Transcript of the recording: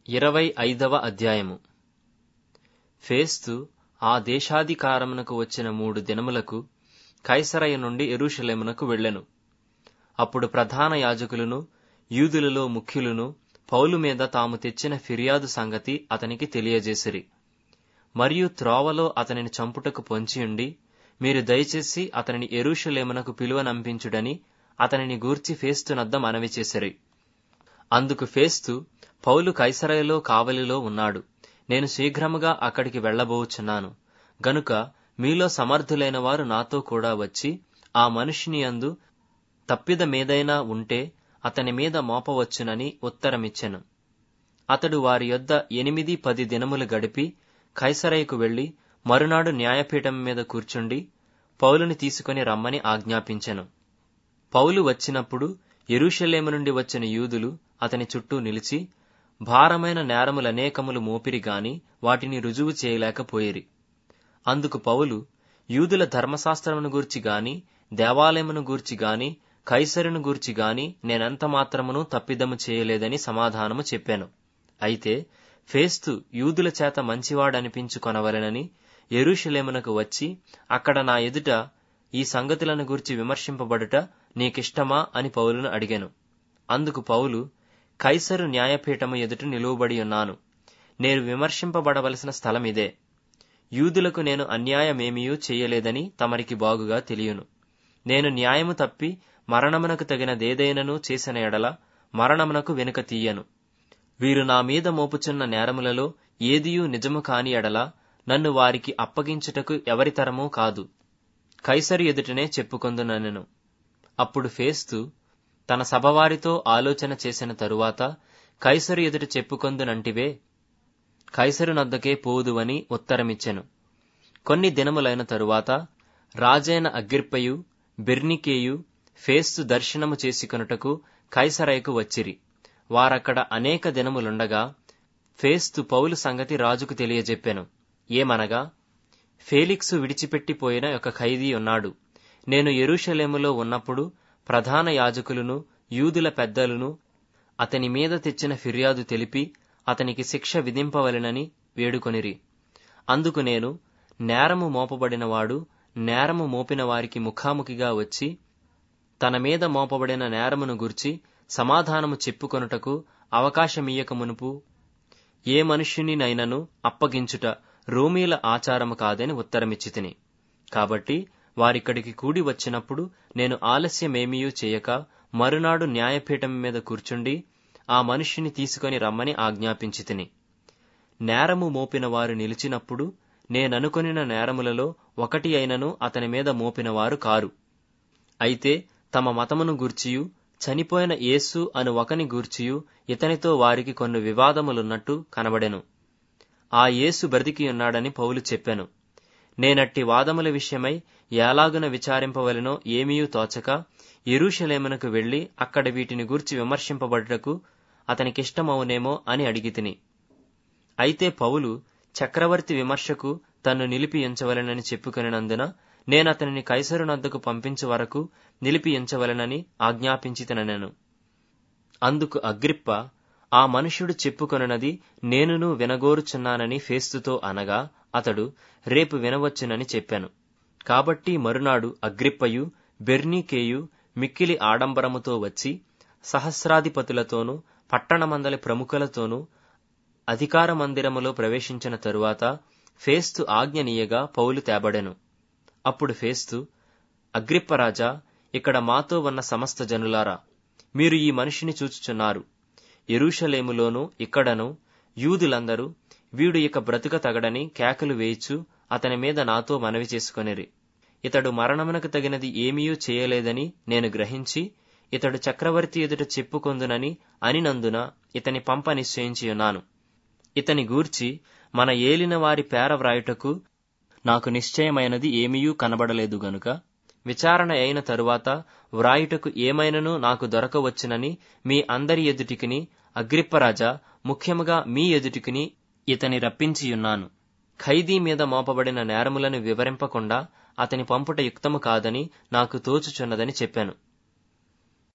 ఇరవై ఐదవ అధ్యాయము ఫేస్తు ఆ దేశాధికారమునకు వచ్చిన మూడు దినములకు కైసరయ నుండి ఎరుషలేమునకు వెళ్ళెను అప్పుడు ప్రధాన యాజకులను యూదులలో ముఖ్యులను పౌలు మీద తాము తెచ్చిన ఫిర్యాదు సంగతి అతనికి తెలియజేసిరి మరియు త్రోవలో అతనిని చంపుటకు పొంచియుండి మీరు దయచేసి అతనిని ఎరుషలేమునకు పిలువనంపించుడని అతనిని గూర్చి ఫేస్తునద్ద మనవి చేసిరి అందుకు ఫేస్తు పౌలు కైసరయలో కావలిలో ఉన్నాడు నేను శీఘ్రముగా అక్కడికి వెళ్లబోచున్నాను గనుక మీలో సమర్థులైన వారు నాతో కూడా వచ్చి ఆ మనుషుని యందు తప్పిదమేదైనా ఉంటే అతని మీద మోపవచ్చునని ఉత్తరమిచ్చెను అతడు వారి యొద్ద ఎనిమిది పది దినములు గడిపి కైసరయ్యకు వెళ్లి మరునాడు న్యాయపీఠం మీద కూర్చుండి పౌలుని తీసుకుని రమ్మని ఆజ్ఞాపించెను పౌలు వచ్చినప్పుడు ఎరుషలేము నుండి వచ్చిన యూదులు అతని చుట్టూ నిలిచి భారమైన నేరములనేకములు మోపిరి గాని వాటిని రుజువు చేయలేకపోయిరి అందుకు పౌలు యూదుల ధర్మశాస్త్రమును గూర్చి గాని దేవాలయమును గూర్చి గాని కైసరును గూర్చి గాని నేనెంత మాత్రమును తప్పిదము చేయలేదని సమాధానము చెప్పాను అయితే ఫేస్తు యూదుల చేత మంచివాడనిపించుకొనవలెనని ఎరుషలేమునకు వచ్చి అక్కడ నా ఎదుట ఈ సంగతులను గూర్చి విమర్శింపబడుట నీకిష్టమా అని పౌలును అడిగాను అందుకు పౌలు కైసరు న్యాయపీఠము ఎదుట నిలువబడి ఉన్నాను నేను విమర్శింపబడవలసిన స్థలమిదే యూదులకు నేను అన్యాయమేమియూ చెయ్యలేదని తమరికి బాగుగా తెలియను నేను న్యాయము తప్పి మరణమునకు తగినదేదైనను చేసిన ఎడల మరణమునకు వెనుక తీయను వీరు నా మీద మోపుచున్న నేరములలో ఏదియూ నిజము కాని ఎడల నన్ను వారికి అప్పగించుటకు ఎవరితరమూ కాదు కైసరు ఎదుటనే చెప్పుకొందుననెను అప్పుడు ఫేస్తు తన సభవారితో ఆలోచన చేసిన తరువాత కైసరు ఎదుట చెప్పుకొందునంటివే కైసరు నద్దకే పోదువని ఉత్తరమిచ్చెను కొన్ని దినములైన తరువాత రాజైన అగ్రిప్పయు బెర్నికేయు ఫేస్తు దర్శనము చేసుకొనుటకు కైసరయకు వచ్చిరి వారక్కడ అనేక దినములుండగా ఫేస్తు పౌలు సంగతి రాజుకు తెలియజెప్పెను ఏమనగా ఫేలిక్సు విడిచిపెట్టిపోయిన ఒక ఖైదీ ఉన్నాడు నేను ఎరుషలేములో ఉన్నప్పుడు ప్రధాన యాజకులను యూదుల పెద్దలను అతని మీద తెచ్చిన ఫిర్యాదు తెలిపి అతనికి శిక్ష విధింపవలెనని వేడుకొనిరి అందుకు నేను నేరము మోపబడినవాడు నేరము మోపిన వారికి ముఖాముఖిగా వచ్చి తన మీద మోపబడిన నేరమును గుర్చి సమాధానము చెప్పుకొనుటకు అవకాశమియ్యక మునుపు ఏ మనుష్యునినైనను అప్పగించుట రోమీల ఆచారము కాదని ఉత్తరమిచ్చితిని కాబట్టి వారిక్కడికి కూడి వచ్చినప్పుడు నేను ఆలస్యమేమీయూ చేయక మరునాడు న్యాయపీఠం మీద కూర్చుండి ఆ మనుష్యుని తీసుకొని రమ్మని ఆజ్ఞాపించి తిని నేరము మోపిన వారు నిలిచినప్పుడు నేననుకొనిన నేరములలో ఒకటి అయినను అతని మీద మోపినవారు కారు అయితే తమ మతమును గూర్చియు చనిపోయిన యేసు అను ఒకని గూర్చియు ఇతనితో వారికి కొన్ని వివాదములున్నట్టు కనబడెను ఆ యేసు బ్రతికియున్నాడని పౌలు చెప్పెను నేనట్టి వాదముల విషయమై ఎలాగున విచారింపవలెనో ఏమీయూ తోచక ఎరుషలేమునకు వెళ్లి అక్కడ వీటిని గూర్చి విమర్శింపబడుటకు అతనికిష్టమవునేమో అని అడిగితిని అయితే పౌలు చక్రవర్తి విమర్శకు తన్ను నిలిపి ఎంచవలెనని చెప్పుకొనినందున నేనతనిని కైసరునద్దకు పంపించు వరకు నిలిపి ఎంచవలెనని ఆజ్ఞాపించితనెను అందుకు అగ్రిప్ప ఆ మనుష్యుడు చెప్పుకొనున్నది నేనును వినగోరుచున్నానని ఫేస్తుతో అనగా అతడు రేపు వినవచ్చునని చెప్పాను కాబట్టి మరునాడు అగ్రిప్పయు బెర్నీకేయు మిక్కిలి ఆడంబరముతో వచ్చి సహస్రాధిపతులతోనూ పట్టణమందలి ప్రముఖులతోనూ అధికార మందిరములో ప్రవేశించిన తరువాత ఫేస్తు ఆజ్ఞనీయగా పౌలు తేబడెను అప్పుడు ఫేస్తు అగ్రిప్పరాజా ఇక్కడ మాతో ఉన్న సమస్త జనులారా మీరు ఈ మనిషిని చూచుచున్నారు ఎరుషలేములోనూ ఇక్కడను యూదులందరూ వీడు ఇక బ్రతుక తగడని కేకలు వేయిచు అతని మీద నాతో మనవి చేసుకొనిరి ఇతడు మరణమునకు తగినది ఏమీయూ చేయలేదని నేను గ్రహించి ఇతడు చక్రవర్తి ఎదుట చెప్పుకొందునని అనినందున ఇతని పంప నిశ్చయించియున్నాను ఇతని గూర్చి మన ఏలిన వారి పేర వ్రాయుటకు నాకు నిశ్చయమైనది ఏమీయూ కనబడలేదు గనుక విచారణ అయిన తరువాత వ్రాయుటకు ఏమైనను నాకు దొరకవచ్చునని మీ అందరి ఎదుటికిని అగ్రిప్పరాజా ముఖ్యముగా మీ ఎదుటికిని ఇతని రప్పించియున్నాను ఖైదీ మీద మోపబడిన నేరములను వివరింపకుండా అతని పంపుట యుక్తము కాదని నాకు తోచుచున్నదని చెప్పాను